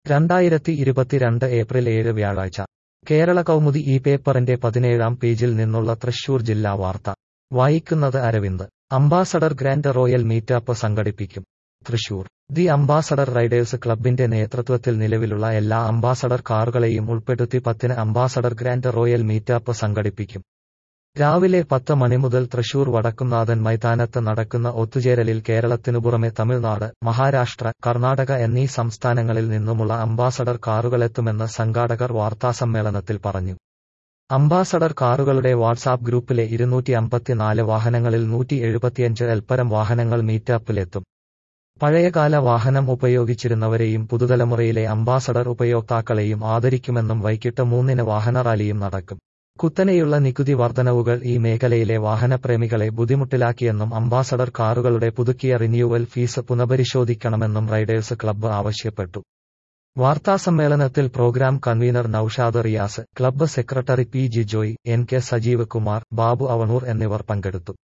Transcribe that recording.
രണ്ടായിരത്തി ഇരുപത്തിരണ്ട് ഏപ്രിൽ ഏഴ് വ്യാഴാഴ്ച കേരള കൗമുദി ഈ പേപ്പറിന്റെ പതിനേഴാം പേജിൽ നിന്നുള്ള തൃശൂർ ജില്ലാ വാർത്ത വായിക്കുന്നത് Aravind ambassador grand royal meetup സംഘടിപ്പിക്കും തൃശൂർ ദി അംബാസഡർ റൈഡേഴ്സ് ക്ലബിന്റെ നേതൃത്വത്തിൽ നിലവിലുള്ള എല്ലാ അംബാസഡർ കാറുകളെയും ഉൾപ്പെടുത്തി പത്തിന് അംബാസഡർ ഗ്രാൻഡ് റോയൽ മീറ്റപ്പ് സംഘടിപ്പിക്കും രാവിലെ പത്ത് മണി മുതൽ തൃശൂർ വടക്കുംനാഥൻ മൈതാനത്ത് നടക്കുന്ന ഒത്തുചേരലിൽ കേരളത്തിനു പുറമെ തമിഴ്നാട് മഹാരാഷ്ട്ര കർണാടക എന്നീ സംസ്ഥാനങ്ങളിൽ നിന്നുമുള്ള അംബാസഡർ കാറുകളെത്തുമെന്ന് സംഘാടകർ വാർത്താസമ്മേളനത്തിൽ പറഞ്ഞു അംബാസഡർ കാറുകളുടെ വാട്സാപ്പ് ഗ്രൂപ്പിലെ ഇരുന്നൂറ്റി അമ്പത്തിനാല് വാഹനങ്ങളിൽ നൂറ്റി എഴുപത്തിയഞ്ച് എൽപ്പരം വാഹനങ്ങൾ മീറ്റപ്പിലെത്തും പഴയകാല വാഹനം ഉപയോഗിച്ചിരുന്നവരെയും പുതുതലമുറയിലെ അംബാസഡർ ഉപയോക്താക്കളെയും ആദരിക്കുമെന്നും വൈകിട്ട് മൂന്നിന് വാഹന റാലിയും നടക്കും കുത്തനെയുള്ള നികുതി വർധനവുകൾ ഈ മേഖലയിലെ വാഹനപ്രേമികളെ ബുദ്ധിമുട്ടിലാക്കിയെന്നും അംബാസഡർ കാറുകളുടെ പുതുക്കിയ റിന്യൂവൽ ഫീസ് പുനഃപരിശോധിക്കണമെന്നും റൈഡേഴ്സ് ക്ലബ്ബ് ആവശ്യപ്പെട്ടു വാർത്താസമ്മേളനത്തിൽ programme convener Noushad Riyas club secretary P Jijoy N K Sajeev Kumar Babu Avanoor എന്നിവർ പങ്കെടുത്തു